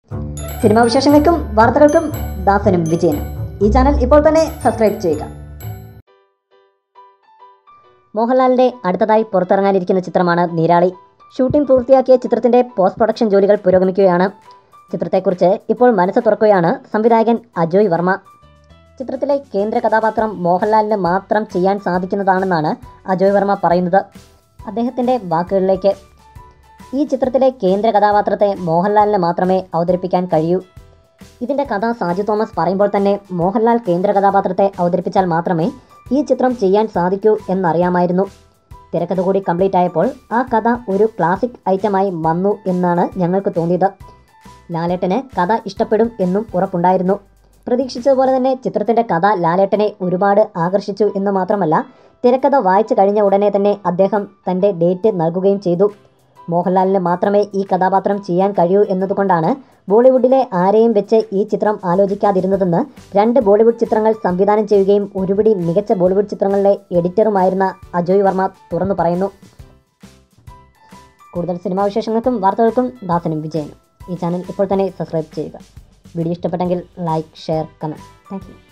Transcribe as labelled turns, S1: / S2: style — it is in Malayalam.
S1: സിനിമാ വിശേഷങ്ങൾക്കും വാർത്തകൾക്കും ദാസനും വിജയനും ഈ ചാനൽ ഇപ്പോൾ തന്നെ സബ്സ്ക്രൈബ് ചെയ്യുക മോഹൻലാലിന്റെ അടുത്തതായി പുറത്തിറങ്ങാനിരിക്കുന്ന ചിത്രമാണ് നീരാളി ഷൂട്ടിംഗ് പൂർത്തിയാക്കിയ ചിത്രത്തിന്റെ പോസ്റ്റ് പ്രൊഡക്ഷൻ ജോലികൾ പുരോഗമിക്കുകയാണ് ചിത്രത്തെക്കുറിച്ച് ഇപ്പോൾ മനസ്സ് തുറക്കുകയാണ് സംവിധായകൻ അജോയ് വർമ്മ ചിത്രത്തിലെ കേന്ദ്ര കഥാപാത്രം മോഹൻലാലിന് മാത്രം ചെയ്യാൻ സാധിക്കുന്നതാണെന്നാണ് അജോയ് വർമ്മ പറയുന്നത് അദ്ദേഹത്തിൻ്റെ വാക്കുകളിലേക്ക് ഈ ചിത്രത്തിലെ കേന്ദ്ര കഥാപാത്രത്തെ മോഹൻലാലിന് മാത്രമേ അവതരിപ്പിക്കാൻ കഴിയൂ ഇതിൻ്റെ കഥ സാജു തോമസ് പറയുമ്പോൾ തന്നെ മോഹൻലാൽ കേന്ദ്ര കഥാപാത്രത്തെ അവതരിപ്പിച്ചാൽ മാത്രമേ ഈ ചിത്രം ചെയ്യാൻ സാധിക്കൂ എന്നറിയാമായിരുന്നു തിരക്കഥ കൂടി കംപ്ലീറ്റ് ആയപ്പോൾ ആ കഥ ഒരു ക്ലാസിക് ഐറ്റമായി വന്നു എന്നാണ് ഞങ്ങൾക്ക് തോന്നിയത് ലാലേട്ടന് കഥ ഇഷ്ടപ്പെടും എന്നും ഉറപ്പുണ്ടായിരുന്നു പ്രതീക്ഷിച്ചതുപോലെ തന്നെ ചിത്രത്തിൻ്റെ കഥ ലാലേട്ടനെ ഒരുപാട് ആകർഷിച്ചു എന്ന് മാത്രമല്ല തിരക്കഥ വായിച്ചു കഴിഞ്ഞ ഉടനെ തന്നെ അദ്ദേഹം തൻ്റെ ഡേറ്റ് നൽകുകയും ചെയ്തു മോഹൻലാലിന് മാത്രമേ ഈ കഥാപാത്രം ചെയ്യാൻ കഴിയൂ എന്നതുകൊണ്ടാണ് ബോളിവുഡിലെ ആരെയും വെച്ച് ഈ ചിത്രം ആലോചിക്കാതിരുന്നതെന്ന് രണ്ട് ബോളിവുഡ് ചിത്രങ്ങൾ സംവിധാനം ചെയ്യുകയും ഒരുപിടി മികച്ച ബോളിവുഡ് ചിത്രങ്ങളിലെ എഡിറ്ററുമായിരുന്ന അജോയ് വർമ്മ തുറന്നു പറയുന്നു കൂടുതൽ സിനിമാ വിശേഷങ്ങൾക്കും വാർത്തകൾക്കും ദാസനും വിജയനും ഈ ചാനൽ ഇപ്പോൾ തന്നെ സബ്സ്ക്രൈബ് ചെയ്യുക വീഡിയോ ഇഷ്ടപ്പെട്ടെങ്കിൽ like share comment thank U